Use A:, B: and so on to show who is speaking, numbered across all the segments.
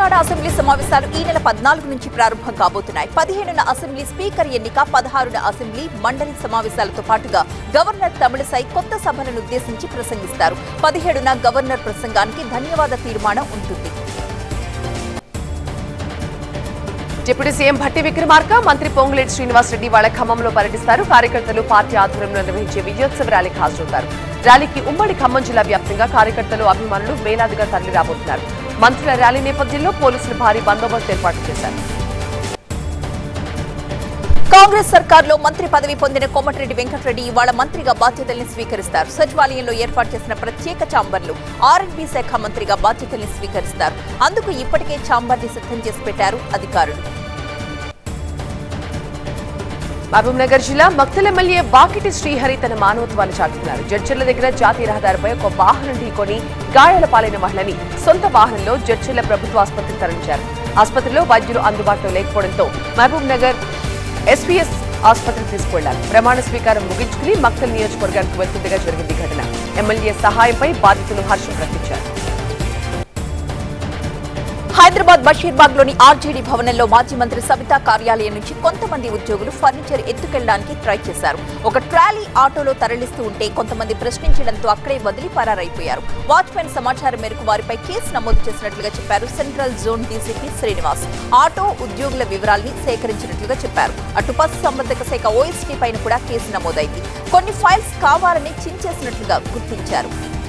A: Telangana assembly సమావేశాలు ఈ నెల పద్నాలుగు నుంచి ప్రారంభం కాబోతున్నాయి పదిహేనున అసెంబ్లీ స్పీకర్ ఎన్నిక పదహారున అసెంబ్లీ మండలి సమావేశాలతో పాటుగా గవర్నర్ తమిళసై కొత్త సభలను ఉద్దేశించి ప్రసంగిస్తారు పదిహేడున గవర్నర్ ప్రసంగానికి ధన్యవాద తీర్మానం ఉంటుంది
B: డిప్యూటీ సీఎం భట్టి విక్రమార్క మంత్రి పొంగులేటి శ్రీనివాసరెడ్డి వాళ్ళ ఖమ్మంలో పర్యటిస్తారు కార్యకర్తలు పార్టీ ఆధ్వర్యంలో నిర్వహించే విజయోత్సవ ర్యాలీకి హాజరవుతారు ర్యాలీకి ఉమ్మడి ఖమ్మం జిల్లా వ్యాప్తంగా కార్యకర్తలు అభిమానులు వేలాదిగా తరలి రాబోతున్నారు మంత్రుల ర్యాలీ నేపథ్యంలో పోలీసులు భారీ బందోబస్తు ఏర్పాటు చేశారు
A: కాంగ్రెస్ సర్కార్లో మంత్రి పదవి పొందిన కోమటిరెడ్డి వెంకటరెడ్డి ఇవాళ మంత్రిగా బాధ్యతల్ని స్వీకరిస్తారు సచివాలయంలో ఏర్పాటు చేసిన ప్రత్యేక ఛాంబర్లు ఆర్ఎండ్బి శాఖ మంత్రిగా బాధ్యతల్ని స్వీకరిస్తారు అందుకు ఇప్పటికే ఛాంబర్ని సిద్ధం చేసి పెట్టారు అధికారులు
B: మహబూబ్ నగర్ జిల్లా మక్తల్ ఎమ్మెల్యే బాకిటి శ్రీహరి తన మానవత్వాన్ని చాటుతున్నారు జడ్చర్ల దగ్గర జాతీయ రహదారిపై ఒక వాహనం ఢీకొని గాయాల పాలైన మహిళని సొంత వాహనంలో జడ్చర్ల ప్రభుత్వ ఆసుపత్రికి తరలించారు ఆసుపత్రిలో వైద్యులు అందుబాటులో లేకపోవడంతో మహబూబ్ నగర్ ఎస్పీఎస్ ఆసుపత్రికి తీసుకువెళ్లారు ప్రమాణ స్వీకారం ముగించుకుని మక్తల్ నియోజకవర్గానికి వెళ్తుండగా జరిగింది ఈ ఘటన ఎమ్మెల్యే సహాయంపై బాధితులు హర్షం ప్రకటించారు
A: హైదరాబాద్ బషీర్బాగ్ లోని ఆర్జేడీ భవనంలో మాజీ మంత్రి సబితా కార్యాలయం నుంచి కొంతమంది ఉద్యోగులు ఫర్నిచర్ ఎత్తుకెళ్లడానికి ట్రై చేశారు ఒక ట్రాలీ ఆటోలో తరలిస్తూ ఉంటే కొంతమంది ప్రశ్నించడంతో అక్కడే వదిలి పరారైపోయారు వాచ్మెన్ సమాచారం మేరకు వారిపై కేసు నమోదు చేసినట్లుగా చెప్పారు central zone DCP Srinivas auto ఉద్యోగుల వివరాల్ని సేకరించినట్లుగా చెప్పారు అటు పశు సంవర్ధక శాఖ ఓఎస్టీ పైన కూడా కేసు నమోదైంది కొన్ని ఫైల్స్ కావాలని చించేసినట్లుగా గుర్తించారు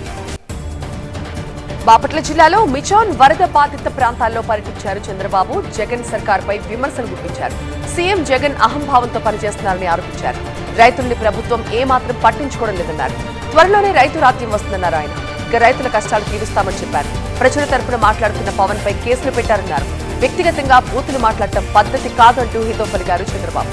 B: బాపట్ల జిల్లాలో మిచాన్ వరద బాధిత ప్రాంతాల్లో పర్యటించారు చంద్రబాబు జగన్ సర్కార్పై విమర్శలు గుప్పించారు సీఎం జగన్ అహంభావంతో పనిచేస్తున్నారని ఆరోపించారు రైతుల్ని ప్రభుత్వం ఏమాత్రం పట్టించుకోవడం లేదన్నారు త్వరలోనే రైతు రాజ్యం వస్తుందన్నారు ఆయన ఇక రైతుల కష్టాలు తీరుస్తామని చెప్పారు ప్రజల తరపున మాట్లాడుతున్న పవన్ పై కేసులు పెట్టారన్నారు వ్యక్తిగతంగా బూతులు మాట్లాడటం పద్ధతి కాదంటూ హితో పలికారు చంద్రబాబు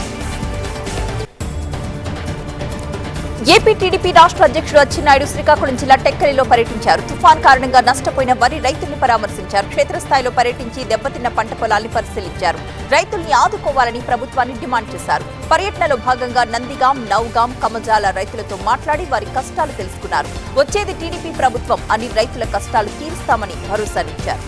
A: ఏపీ టీడీపీ రాష్ట్ర అధ్యక్షుడు అచ్చెన్నాయుడు శ్రీకాకుళం జిల్లా టెక్కలిలో పర్యటించారు తుఫాన్ కారణంగా నష్టపోయిన వరి రైతుల్ని పరామర్శించారు క్షేత్రస్థాయిలో పర్యటించి దెబ్బతిన్న పంట పొలాల్ని పరిశీలించారు రైతుల్ని ఆదుకోవాలని ప్రభుత్వాన్ని డిమాండ్ చేశారు పర్యటనలో భాగంగా నందిగాం నౌగాం కమజాల రైతులతో మాట్లాడి వారి కష్టాలు తెలుసుకున్నారు వచ్చేది టీడీపీ ప్రభుత్వం అని రైతుల కష్టాలు తీరుస్తామని భరోసానిచ్చారు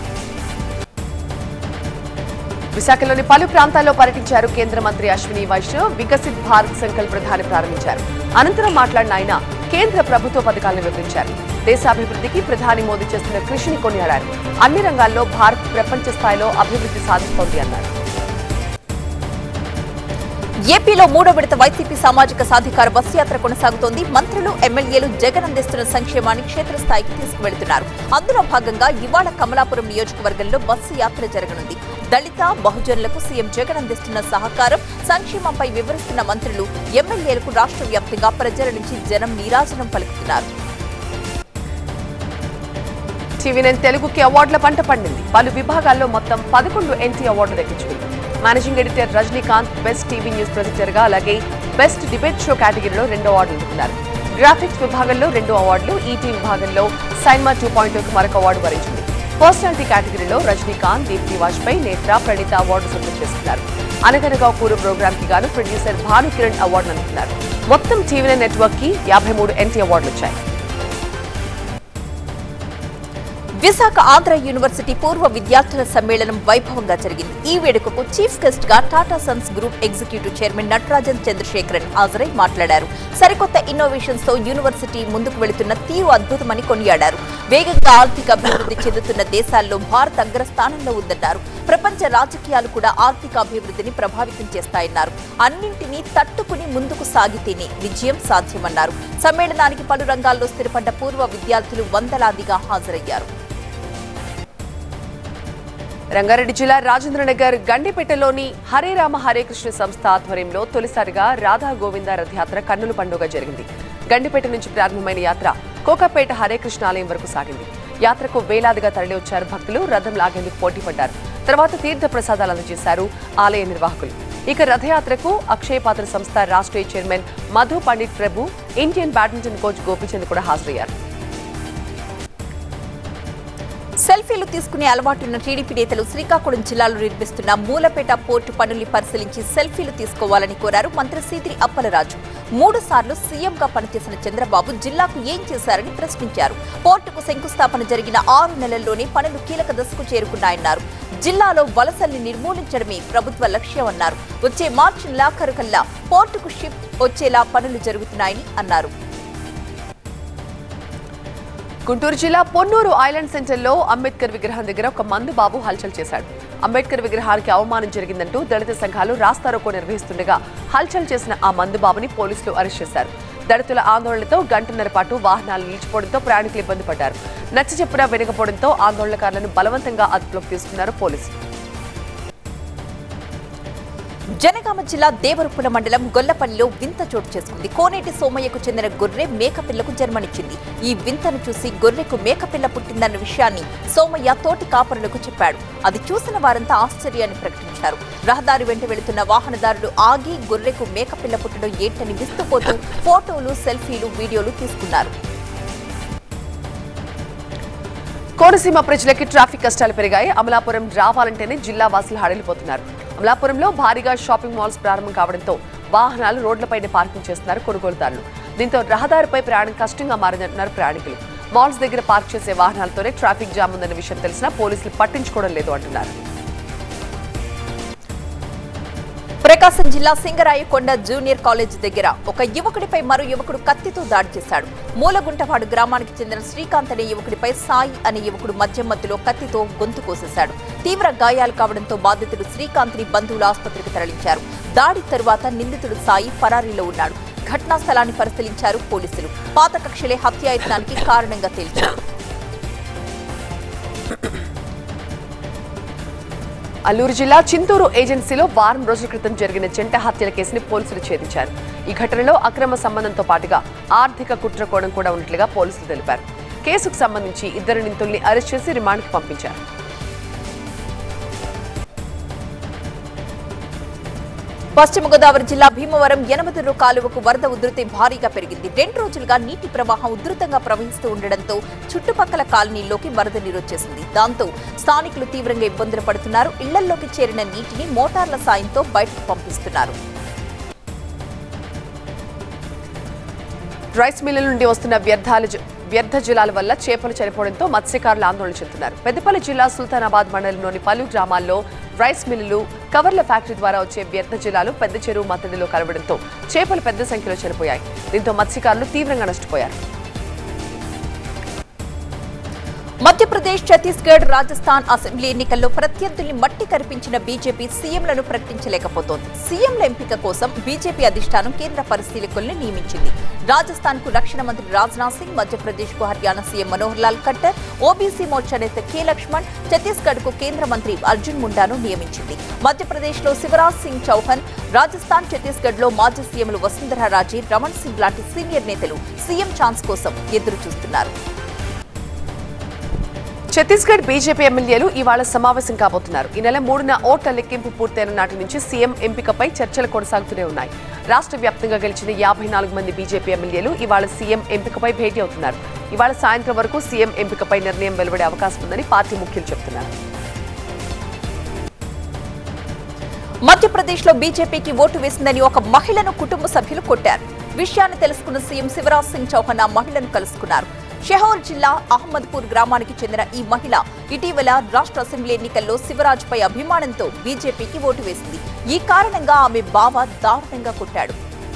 B: విశాఖలోని పలు ప్రాంతాల్లో పర్యటించారు కేంద్ర మంత్రి అశ్విని వైష్ణవ్ వికసిత్ భారత్ సంకల్ప్ ప్రధాని ప్రారంభించారు అనంతరం మాట్లాడిన ఆయన కేంద్ర ప్రభుత్వ పథకాలను వివరించారు దేశాభివృద్ధికి ప్రధాని మోదీ చేస్తున్న కృషిని కొనియాడారు అన్ని రంగాల్లో భారత్ ప్రపంచ స్థాయిలో అభివృద్ధి సాధిస్తోంది అన్నారు
A: ఏపీలో మూడో విడత వైసీపీ సామాజిక సాధికార బస్సు యాత్ర కొనసాగుతోంది మంత్రులు ఎమ్మెల్యేలు జగన్ అందిస్తున్న సంక్షేమాన్ని క్షేత్రస్థాయికి తీసుకువెళుతున్నారు అందులో భాగంగా ఇవాళ కమలాపురం నియోజకవర్గంలో బస్సు యాత్ర జరగనుంది దళిత బహుజనులకు సీఎం జగన్ అందిస్తున్న సహకారం సంక్షేమంపై వివరిస్తున్న మంత్రులు ఎమ్మెల్యేలకు రాష్ట్ర వ్యాప్తంగా ప్రజల నుంచి జనం నీరాజనం పలుకుతున్నారు
B: టీవీ నైన్ తెలుగుకి అవార్డుల పంట పండింది పలు విభాగాల్లో మొత్తం పదకొండు ఎన్టీ అవార్డులు దక్కించుకుంది managing editor Rajinikanth best TV news projector గా అలాగే బెస్ట్ డిబేట్ షో కేటగిరీలో రెండో అవార్డు అందుకున్నారు గ్రాఫిక్స్ విభాగంలో రెండు అవార్డులు ఈటీ విభాగంలో సైన్మా టూ పాయింట్ మరొక అవార్డు వరించింది పర్సనాలిటీ కేటగిరీలో రజనీకాంత్ దీప్తి వాజ్పేయి నేత్ర ప్రణీత అవార్డు సొంతం చేసుకున్నారు అనగనగా కూరు ప్రోగ్రామ్ కి గాను ప్రొడ్యూసర్ భాను కిరణ్ అవార్డు అందుకున్నారు మొత్తం టీవీ నైన్ నెట్వర్క్ కి యాభై మూడు ఎన్టీ అవార్డులు వచ్చాయి
A: విశాఖ ఆంధ్ర యూనివర్సిటీ పూర్వ విద్యార్థుల సమ్మేళనం వైభవంగా జరిగింది ఈ వేడుకకు చీఫ్ గెస్ట్ గా Tata sons group executive chairman Natarajan Chandrasekaran హాజరై మాట్లాడారు సరికొత్త ఇన్నోవేషన్స్ తో యూనివర్సిటీ ముందుకు వెళుతున్న తీరు అద్భుతమని కొనియాడారు వేగంగా ఆర్థిక అభివృద్ధి చెందుతున్న దేశాల్లో భారత్ అగ్రస్థానంలో ఉందన్నారు ప్రపంచ రాజకీయాలు కూడా ఆర్థిక అభివృద్ధిని ప్రభావితం చేస్తాయన్నారు అన్నింటినీ తట్టుకుని ముందుకు సాగితేనే విజయం సాధ్యమన్నారు సమ్మేళనానికి పలు రంగాల్లో స్థిరపడ్డ పూర్వ విద్యార్థులు వందలాదిగా హాజరయ్యారు
B: రంగారెడ్డి జిల్లా రాజేంద్రనగర్ గండిపేటలోని హరే రామ హరే కృష్ణ సంస్థ ఆధ్వర్యంలో తొలిసారిగా రాధా గోవింద రథయాత్ర కన్నుల పండుగ జరిగింది గండిపేట నుంచి ప్రారంభమైన యాత్ర కోకపేట హరే కృష్ణ ఆలయం వరకు సాగింది యాత్రకు వేలాదిగా తరలివచ్చారు భక్తులు రథం లాగేందుకు పోటీ పడ్డారు తర్వాత తీర్థ ప్రసాదాలు అందజేశారు ఆలయ నిర్వాహకులు ఇక రథయాత్రకు అక్షయపాత్ర సంస్థ రాష్ట్రీయ chairman Madhu Pandit Prabhu Indian badminton coach Gopichand కూడా హాజరయ్యారు
A: సెల్ఫీలు తీసుకునే అలవాటున్న టీడీపీ నేతలు శ్రీకాకుళం జిల్లాలో నిర్మిస్తున్న మూలపేట పోర్టు పనుల్ని పరిశీలించి సెల్ఫీలు తీసుకోవాలని కోరారు మంత్రి సీదిరి అప్పలరాజు మూడు సార్లు సీఎంగా పనిచేసిన చంద్రబాబు జిల్లాకు ఏం చేశారని ప్రశ్నించారు పోర్టుకు శంకుస్థాపన జరిగిన ఆరు నెలల్లోనే పనులు కీలక దశకు చేరుకున్నాయన్నారు జిల్లాలో వలసల్ని నిర్మూలించడమే ప్రభుత్వ లక్ష్యమన్నారు వచ్చే మార్చి నెలాఖరు కల్లా పోర్టుకు షిప్ వచ్చేలా పనులు జరుగుతున్నాయని అన్నారు
B: గుంటూరు జిల్లా పొన్నూరు ఐలాండ్ సెంటర్లో అంబేద్కర్ విగ్రహం దగ్గర ఒక మందు బాబు హల్చల్ చేశాడు అంబేద్కర్ విగ్రహానికి అవమానం జరిగిందంటూ దళిత సంఘాలు రాస్తారోకో నిర్వహిస్తుండగా హల్చల్ చేసిన ఆ మందు బాబుని పోలీసులు అరెస్ట్ చేశారు దళితుల ఆందోళనతో గంటన్నర పాటు వాహనాలు నిలిచిపోవడంతో ప్రయాణికులు ఇబ్బంది పడ్డారు నచ్చ చెప్పినా వినకపోవడంతో ఆందోళనకారులను బలవంతంగా అదుపులోకి తీసుకున్నారు పోలీసులు
A: జనగామ జిల్లా దేవరుపుల మండలం గొల్లపల్లిలో వింత చోటు చేసుకుంది కోనేటి సోమయ్యకు చెందిన గొర్రె మేకపిల్లకు జన్మనిచ్చింది ఈ వింతను చూసి గొర్రెకు మేకపిల్ల పుట్టిందన్న విషయాన్ని సోమయ్య తోటి కాపరులకు చెప్పాడు అది చూసిన వారంతా ఆశ్చర్యాన్ని ప్రకటించారు రహదారి వెంట వెళుతున్న వాహనదారులు ఆగి గొర్రెకు మేకపిల్ల పుట్టడం ఏంటని విస్తుపోతూ ఫోటోలు సెల్ఫీలు వీడియోలు తీసుకున్నారు
B: కోనసీమ ప్రజలకి ట్రాఫిక్ కష్టాలు పెరిగాయి అమలాపురం రావాలంటేనే జిల్లా వాసులు హడలిపోతున్నారు అమలాపురంలో భారీగా షాపింగ్ మాల్స్ ప్రారంభం కావడంతో వాహనాలు రోడ్లపైనే పార్కింగ్ చేస్తున్నారు కొనుగోలుదారులు దీంతో రహదారిపై ప్రయాణం కష్టంగా మారిందంటున్నారు ప్రయాణికులు మాల్స్ దగ్గర పార్క్ చేసే వాహనాలతోనే ట్రాఫిక్ జామ్ ఉందన్న విషయం తెలిసినా పోలీసులు పట్టించుకోవడం లేదు అంటున్నారు
A: ప్రకాశం జిల్లా సింగరాయకొండ జూనియర్ కాలేజ్ దగ్గర ఒక యువకుడిపై మరో యువకుడు కత్తితో దాడి చేశాడు మూలగుంటవాడు గ్రామానికి చెందిన శ్రీకాంత్ అనే యువకుడిపై సాయి అనే యువకుడు మధ్య మధ్యలో కత్తితో గొంతు కోసేశాడు తీవ్ర గాయాలు కావడంతో బాధితుడు శ్రీకాంత్ ని బంధువుల ఆసుపత్రికి తరలించారు దాడి తరువాత నిందితుడు సాయి పరారీలో ఉన్నాడు ఘటనా స్థలాన్ని పరిశీలించారు పోలీసులు పాత కక్షలే హత్యాయత్నానికి కారణంగా తేల్చారు
B: అల్లూరు జిల్లా చింతూరు ఏజెన్సీలో వారం రోజుల క్రితం జరిగిన జంట హత్యల కేసుని పోలీసులు ఛేదించారు ఈ ఘటనలో అక్రమ సంబంధంతో పాటుగా ఆర్థిక కుట్ర కోణం కూడా ఉన్నట్లుగా పోలీసులు తెలిపారు కేసుకు సంబంధించి ఇద్దరు నిందితుల్ని అరెస్ట్ చేసి రిమాండ్కి పంపించారు
A: పశ్చిమ గోదావరి జిల్లా భీమవరం యనమదురు కాలువకు వరద ఉధృతి భారీగా పెరిగింది రెండు రోజులుగా నీటి ప్రవాహం ఉధృతంగా ప్రవహిస్తూ ఉండడంతో చుట్టుపక్కల కాలనీల్లోకి వరద నీరు వచ్చేసింది దాంతో స్థానికులు తీవ్రంగా ఇబ్బందులు పడుతున్నారు ఇళ్లల్లోకి చేరిన నీటిని మోటార్ల సాయంతో బయటకు పంపిస్తున్నారు
B: రైస్ మిల్లుల నుండి వస్తున్న వ్యర్థాలు జ- వ్యర్థ జలాల వల్ల చేపలు చనిపోవడంతో మత్స్యకారులు ఆందోళన చెందుతున్నారు పెద్దపల్లి జిల్లా సుల్తానాబాద్ మండలంలోని పలు గ్రామాల్లో రైస్ మిల్లులు కవర్ల ఫ్యాక్టరీ ద్వారా వచ్చే వ్యర్థ జలాలు పెద్ద చెరువు మత్తడిలో కలవడంతో చేపలు పెద్ద సంఖ్యలో చనిపోయాయి దీంతో మత్స్యకారులు తీవ్రంగా నష్టపోయారు
A: మధ్యప్రదేశ్ ఛత్తీస్గఢ్ రాజస్థాన్ అసెంబ్లీ ఎన్నికల్లో ప్రత్యర్థుల్ని మట్టి కరిపించిన బీజేపీ సీఎంలను ప్రకటించలేకపోతోంది సీఎంల ఎంపిక కోసం బీజేపీ అధిష్టానం కేంద్ర పరిశీలకుల్ని నియమించింది రాజస్థాన్ కు రక్షణ మంత్రి రాజ్నాథ్ సింగ్ మధ్యప్రదేశ్ కు హర్యానా సీఎం మనోహర్ లాల్ ఖట్టర్ ఓబీసీ మోర్చా నేత కె లక్ష్మణ్ ఛత్తీస్గఢ్ కు కేంద్ర మంత్రి అర్జున్ ముండాను నియమించింది మధ్యప్రదేశ్ లో శివరాజ్ సింగ్ చౌహాన్ రాజస్థాన్ ఛత్తీస్గఢ్ లో మాజీ సీఎంలు వసుంధరా రాజే రమణ్ సింగ్ లాంటి సీనియర్ నేతలు సీఎం ఛాన్స్ కోసం ఎదురు చూస్తున్నారు
B: ఛత్తీస్గఢ్ బీజేపీ ఎమ్మెల్యేలు ఇవాళ సమావేశం కాబోతున్నారు ఈ నెల మూడున ఓట్ల లెక్కింపు పూర్తయిన నాటి నుంచి సీఎం ఎంపికపై చర్చలు కొనసాగుతూనే ఉన్నాయి రాష్ట్ర వ్యాప్తంగా గెలిచిన యాభై నాలుగు మంది బీజేపీ ఎమ్మెల్యేలు ఇవాళ సీఎం ఎంపికపై భేటీ అవుతున్నారు ఇవాళ సాయంత్రం వరకు సీఎం ఎంపికపై నిర్ణయం వెలువడే అవకాశం ఉందని పార్టీ ముఖ్యులు చెబుతున్నారు
A: మధ్యప్రదేశ్ లో బీజేపీకి ఓటు వేసిందని ఒక మహిళను కుటుంబ సభ్యులు కొట్టారు విషయాన్ని తెలుసుకున్న సీఎం శివరాజ్ సింగ్ చౌహాన్ ఆ మహిళను కలుసుకున్నారు షెహోర్ జిల్లా అహ్మద్పూర్ గ్రామానికి చెందిన ఈ మహిళ ఇటీవల రాష్ట్ర అసెంబ్లీ ఎన్నికల్లో శివరాజ్ పై అభిమానంతో బీజేపీకి ఓటు వేసింది ఈ కారణంగా ఆమె బావ దారుణంగా కొట్టాడు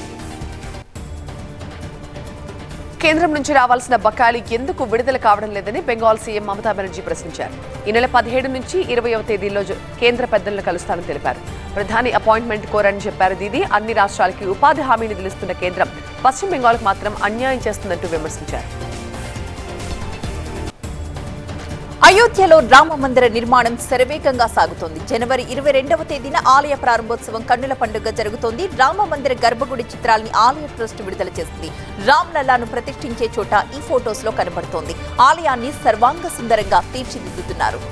B: కేంద్రం నుంచి రావాల్సిన బకాయిలు ఎందుకు విడుదల కావడం లేదని బెంగాల్ సీఎం మమతా బెనర్జీ ప్రశ్నించారు ఈ నెల పదిహేడు నుంచి ఇరవయవ తేదీల్లో జ- కేంద్ర పెద్దలను కలుస్తానని తెలిపారు ప్రధాని అపాయింట్మెంట్ కోరని చెప్పారు దీది అన్ని రాష్ట్రాలకి ఉపాధి హామీ నిధులిస్తున్న కేంద్రం పశ్చిమ బెంగాల్కు మాత్రం అన్యాయం చేస్తుందంటూ విమర్శించారు
A: అయోధ్యలో రామ మందిర నిర్మాణం శరవేగంగా సాగుతోంది జనవరి ఇరవై రెండవ తేదీన ఆలయ ప్రారంభోత్సవం కన్నుల పండుగ జరుగుతోంది రామ మందిర గర్భగుడి చిత్రాల్ని ఆలయ ట్రస్ట్ విడుదల చేసింది రామ్ లల్లాను ప్రతిష్ఠించే చోట ఈ ఫోటోస్ లో కనబడుతోంది ఆలయాన్ని సర్వాంగ సుందరంగా తీర్చిదిద్దుతున్నారు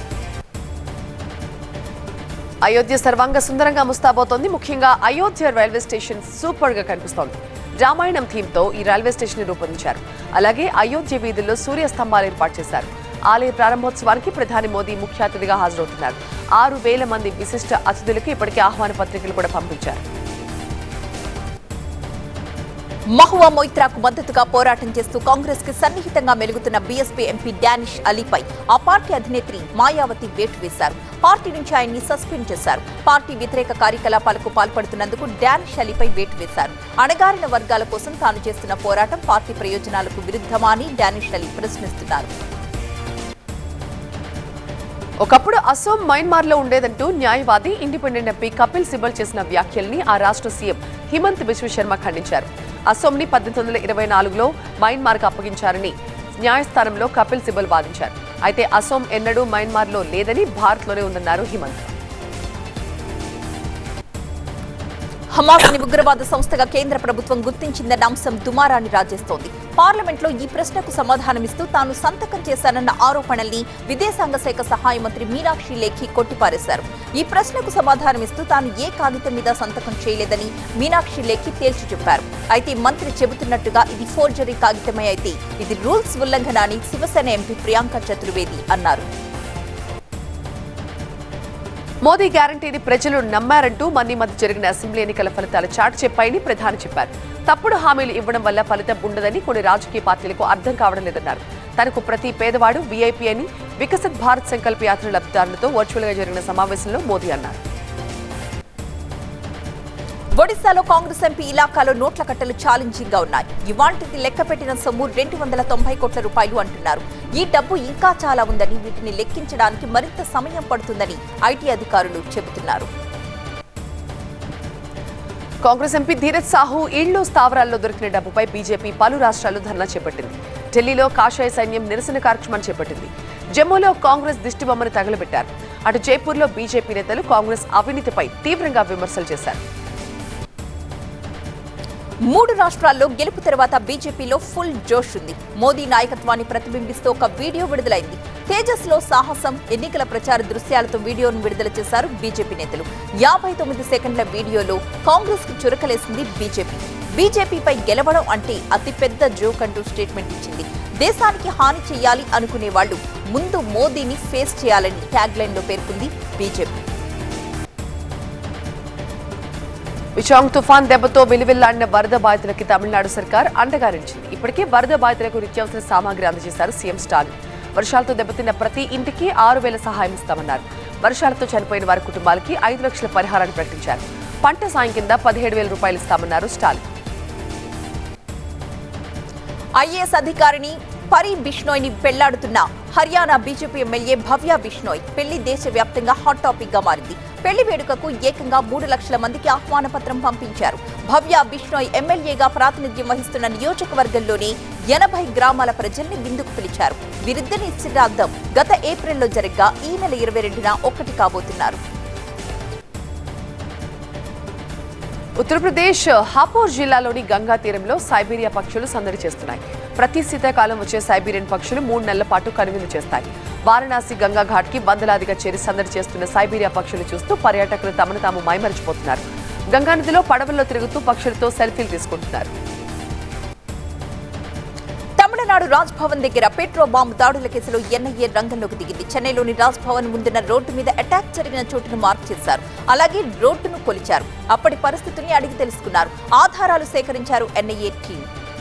B: అయోధ్య సర్వాంగ సుందరంగా ముస్తాబోతోంది ముఖ్యంగా అయోధ్య రైల్వే స్టేషన్ సూపర్ గా కనిపిస్తోంది రామాయణం థీమ్ తో ఈ రైల్వే స్టేషన్ ని రూపొందించారు అలాగే అయోధ్య వీధుల్లో సూర్య స్తంభాలు ఏర్పాటు చేశారు ఆలయ ప్రారంభోత్సవానికి ప్రధాని మోదీ ముఖ్య అతిథిగా హాజరవుతున్నారు ఆరు వేల మంది విశిష్ట అతిథులకు ఇప్పటికే ఆహ్వాన పత్రికలు కూడా పంపించారు
A: మహువా మొయిత్రాకు మద్దతుగా పోరాటం చేస్తూ కాంగ్రెస్ కి సన్నిహితంగా మెలుగుతున్న బీఎస్పీ ఎంపీ డానిష్ అలీపై ఆ పార్టీ అధినేత్రి మాయావతి వేటు వేశారు పార్టీ నుంచి ఆయన్ని సస్పెండ్ చేశారు పార్టీ వ్యతిరేక కార్యకలాపాలకు పాల్పడుతున్నందుకు డానిష్ అలీపై వేటు వేశారు అణగారిన వర్గాల కోసం తాను చేస్తున్న పోరాటం పార్టీ ప్రయోజనాలకు విరుద్ధమా అని డానిష్ అలీ ప్రశ్నిస్తున్నారు
B: ఒకప్పుడు అసోం మయన్మార్ లో ఉండేదంటూ న్యాయవాది ఇండిపెండెంట్ ఎంపీ కపిల్ సిబల్ చేసిన వ్యాఖ్యల్ని ఆ రాష్ట్ర సీఎం హిమంత్ బిశ్వ శర్మ ఖండించారు అసోంని పద్దెనిమిది వందల ఇరవై నాలుగులో మయన్మార్కు అప్పగించారని న్యాయస్థానంలో కపిల్ సిబల్ వాదించారు అయితే అసోం ఎన్నడూ మయన్మార్లో లేదని భారత్లోనే ఉందన్నారు హిమంత్
A: హమాస్ ని ఉగ్రవాద సంస్థగా కేంద్ర ప్రభుత్వం గుర్తించిందన్న అంశం దుమారాన్ని రాజేస్తోంది పార్లమెంట్లో ఈ ప్రశ్నకు సమాధానమిస్తూ తాను సంతకం చేశానన్న ఆరోపణల్ని విదేశాంగ శాఖ సహాయ మంత్రి మీనాక్షి లేఖి కొట్టిపారేశారు ఈ ప్రశ్నకు సమాధానమిస్తూ తాను ఏ కాగితం మీద సంతకం చేయలేదని మీనాక్షి లేఖి తేల్చి చెప్పారు అయితే మంత్రి చెబుతున్నట్టుగా ఇది ఫోర్జరీ కాగితమే అయితే ఇది రూల్స్ ఉల్లంఘన అని శివసేన ఎంపీ ప్రియాంక చతుర్వేది అన్నారు
B: మోదీ గ్యారంటీని ప్రజలు నమ్మారంటూ మన్ని మధ్య జరిగిన అసెంబ్లీ ఎన్నికల ఫలితాలు చాటు చెప్పాయని ప్రధాని చెప్పారు తప్పుడు హామీలు ఇవ్వడం వల్ల ఫలితం ఉండదని కొన్ని రాజకీయ పార్టీలకు అర్థం కావడం లేదన్నారు తనకు ప్రతి పేదవాడు వీఐపీ అని వికసిత్ భారత్ సంకల్ప యాత్ర లబ్ధిదారులతో వర్చువల్ గా జరిగిన సమావేశంలో మోదీ అన్నారు
A: ఒడిశాలో కాంగ్రెస్ ఎంపీ ఇలాకాలో నోట్ల కట్టలు ఛాలెంజింగ్ గా ఉన్నాయి ఇవాంటికి లెక్క పెట్టిన సొమ్ము రెండు వందల తొంభై కోట్ల రూపాయలు అంటున్నారు ఈ డబ్బు ఇంకా చాలా ఉందని వీటిని లెక్కించడానికి మరింత సమయం పడుతుందని ఐటీ అధికారులు చెబుతున్నారు
B: కాంగ్రెస్ ఎంపీ ధీరజ్ సాహు ఇళ్లు స్థావరాల్లో దొరికిన డబ్బుపై బీజేపీ పలు రాష్ట్రాల్లో ధర్నా చేపట్టింది ఢిల్లీలో కాషాయ సైన్యం నిరసన కార్యక్రమాన్ని చేపట్టింది జమ్మూలో కాంగ్రెస్ దిష్టిబొమ్మను తగలబెట్టారు అటు జైపూర్లో బీజేపీ నేతలు కాంగ్రెస్ అవినీతిపై తీవ్రంగా విమర్శలు చేశారు
A: మూడు రాష్ట్రాల్లో గెలుపు తర్వాత బీజేపీలో ఫుల్ జోష్ ఉంది మోదీ నాయకత్వాన్ని ప్రతిబింబిస్తూ ఒక వీడియో విడుదలైంది తేజస్ లో సాహసం ఎన్నికల ప్రచార దృశ్యాలతో వీడియోను విడుదల చేశారు బీజేపీ నేతలు యాభై తొమ్మిది సెకండ్ల వీడియోలో కాంగ్రెస్ కి చురకలేసింది బీజేపీ బీజేపీపై గెలవడం అంటే అతిపెద్ద జోక్ అంటూ స్టేట్మెంట్ ఇచ్చింది దేశానికి హాని చేయాలి అనుకునే వాళ్ళు ముందు మోదీని ఫేస్ చేయాలని ట్యాగ్ లైన్ లో పేర్కొంది బీజేపీ
B: విచాంగ్ తుఫాన్ దెబ్బతో విలువిల్లాడిన వరద బాధితులకి తమిళనాడు సర్కార్ అండగా నిలిచింది ఇప్పటికే వరద బాధితులకు నిత్యావసర సామాగ్రి అందజేశారు సీఎం స్టాలిన్ వర్షాలతో దెబ్బతిన్న ప్రతి ఇంటికి ఆరు వేల సహాయం ఇస్తామన్నారు వర్షాలతో చనిపోయిన వారి కుటుంబాలకి ఐదు లక్షల పరిహారాన్ని ప్రకటించారు పంట సాయం కింద పదిహేడు వేల రూపాయలు ఇస్తామన్నారు స్టాలిన్
A: ఐఏఎస్ అధికారిని పరి బిష్నోయ్ ని పెళ్లాడుతున్న హర్యానా బీజేపీ ఎమ్మెల్యే భవ్య బిష్నోయ్ పెళ్లి దేశవ్యాప్తంగా హాట్ టాపిక్ గా మారింది పెళ్లి వేడుకకు ఏకంగా మూడు లక్షల మందికి ఆహ్వాన పత్రం పంపించారు భవ్య బిష్నోయ్ ఎమ్మెల్యేగా ప్రాతినిధ్యం వహిస్తున్న నియోజకవర్గంలోని ఎనభై గ్రామాల ప్రజల్ని విందుకు పిలిచారు వీరిద్దరి నిశ్చితార్థం గత ఏప్రిల్లో జరగ్గా ఈ నెల ఇరవై రెండున ఒక్కటి కాబోతున్నారు
B: ఉత్తరప్రదేశ్ హాపూర్ జిల్లాలోని గంగా తీరంలో సైబీరియా పక్షులు సందడి చేస్తున్నాయి ప్రతి శీతాకాలం వచ్చే సైబీరియన్ పక్షులు మూడు నెలల పాటు కనువిందు చేస్తాయి వారణాసి గంగా ఘాట్ కి వందలాదిగా చేరి సందడి చేస్తున్న సైబీరియా పక్షులు చూస్తూ పర్యాటకులు తమను తాము మైమరిచిపోతున్నారు గంగా నదిలో పడవల్లో తిరుగుతూ పక్షులతో సెల్ఫీలు తీసుకుంటున్నారు
A: తమిళనాడు రాజ్ భవన్ దగ్గర పెట్రో బాంబు దాడుల కేసులో ఎన్ఐఏ రంగంలోకి దిగింది చెన్నైలోని రాజ్ భవన్ ముందున్న రోడ్డు మీద అటాక్ జరిగిన చోటును మార్క్ చేశారు అలాగే రోడ్డును కొలిచారు అప్పటి పరిస్థితుల్ని అడిగి తెలుసుకున్నారు ఆధారాలు సేకరించారు ఎన్ఐఏ టీం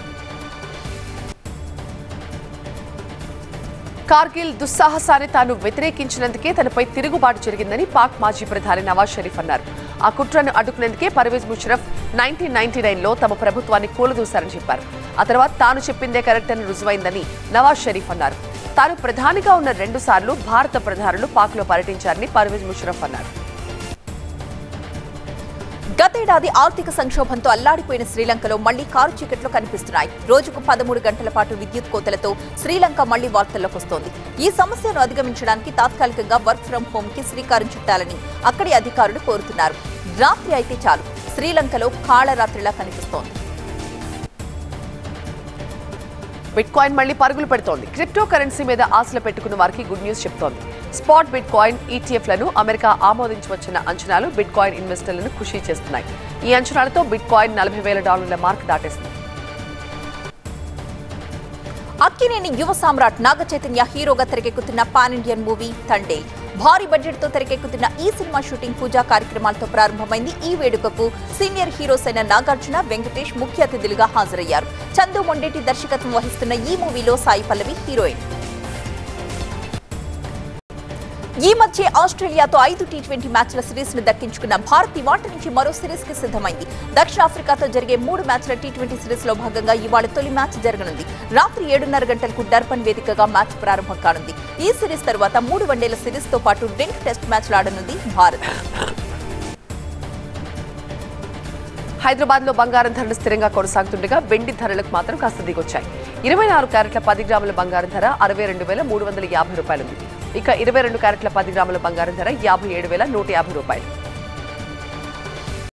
B: కార్గిల్ దుస్సాహసాన్ని తాను వ్యతిరేకించినందుకే తనపై తిరుగుబాటు జరిగిందని పాక్ మాజీ ప్రధాని నవాజ్ షరీఫ్ అన్నారు ఆ కుట్రను అడ్డుకునేందుకే పర్వేజ్ ముషరఫ్ నైన్టీన్ నైన్టీ నైన్లో తమ ప్రభుత్వాన్ని కూలదూశారని చెప్పారు ఆ తర్వాత తాను చెప్పిందే కరెక్ట్ అని రుజువైందని నవాజ్ షరీఫ్ అన్నారు తాను ప్రధానిగా ఉన్న రెండు సార్లు భారత ప్రధానులు పాక్లో పర్యటించారని పర్వేజ్ ముషరఫ్ అన్నారు
A: గతేడాది ఆర్థిక సంక్షోభంతో అల్లాడిపోయిన శ్రీలంకలో మళ్లీ కారు చీకట్లు కనిపిస్తున్నాయి రోజుకు పదమూడు గంటల పాటు విద్యుత్ కోతలతో శ్రీలంక మళ్లీ వార్తల్లోకి వస్తోంది ఈ సమస్యను అధిగమించడానికి తాత్కాలికంగా వర్క్ ఫ్రం హోమ్ కి శ్రీకారం చుట్టాలని అక్కడి అధికారులు కోరుతున్నారు రాత్రి అయితే చాలు శ్రీలంకలో కాళరాత్రిలా కనిపిస్తోంది
B: బిట్ కాయిన్ మళ్ళీ పరుగులు పెడుతోంది క్రిప్టో కరెన్సీ మీద ఆశలు పెట్టుకున్న వారికి గుడ్ న్యూస్ చెప్తోంది స్పాట్ బిట్ కాయిన్ ఈటీఎఫ్ లను అమెరికా ఆమోదించవచ్చిన అంచనాలు బిట్ కాయిన్ ఇన్వెస్టర్లను ఖుషి చేస్తున్నాయి ఈ అంచనాలతో బిట్ కాయిన్ నలభై వేల డాలర్ల మార్క్ దాటేసింది
A: అక్కినేని యువ సామ్రాట్ నాగ చైతన్య హీరోగా తెరకెక్కుతున్న పాన్ ఇండియన్ మూవీ తండే భారీ బడ్జెట్ తో తెరకెక్కుతున్న ఈ సినిమా షూటింగ్ పూజా కార్యక్రమాలతో ప్రారంభమైంది ఈ వేడుకకు సీనియర్ హీరోస్ అయిన నాగార్జున వెంకటేష్ ముఖ్య అతిథులుగా హాజరయ్యారు చందు మొండేటి దర్శకత్వం వహిస్తున్న ఈ మూవీలో సాయి పల్లవి హీరోయిన్ ఈ మధ్య ఆస్ట్రేలియాతో ఐదు టీ ట్వంటీ మ్యాచ్ల సిరీస్ ను దక్కించుకున్న భారత్ ఇవాటి నుంచి మరో సిరీస్ కి సిద్ధమైంది దక్షిణాఫ్రికాతో జరిగే మూడు మ్యాచ్ల టీ ట్వంటీ సిరీస్ లో భాగంగా ఇవాళ తొలి మ్యాచ్ జరగనుంది రాత్రి ఏడున్నర గంటలకు డర్బన్ వేదికగా మ్యాచ్ ప్రారంభం కానుంది ఈ సిరీస్ తర్వాత మూడు వన్డేల సిరీస్ తో పాటు రెండు టెస్ట్ మ్యాచ్లు ఆడనుంది భారత్
B: హైదరాబాద్ లో బంగారం ధరలు స్థిరంగా కొనసాగుతుండగా వెండి ధరలకు మాత్రం కాస్త దిగొచ్చాయి ఇరవై నాలుగు క్యారెట్ల పది గ్రాముల బంగారం ధర అరవై రెండు వేల మూడు వందల యాభై రూపాయలుంది ఇక ఇరవై రెండు క్యారెట్ల పది గ్రాముల బంగారం ధర యాభై ఏడు వేల నూట యాభై రూపాయలు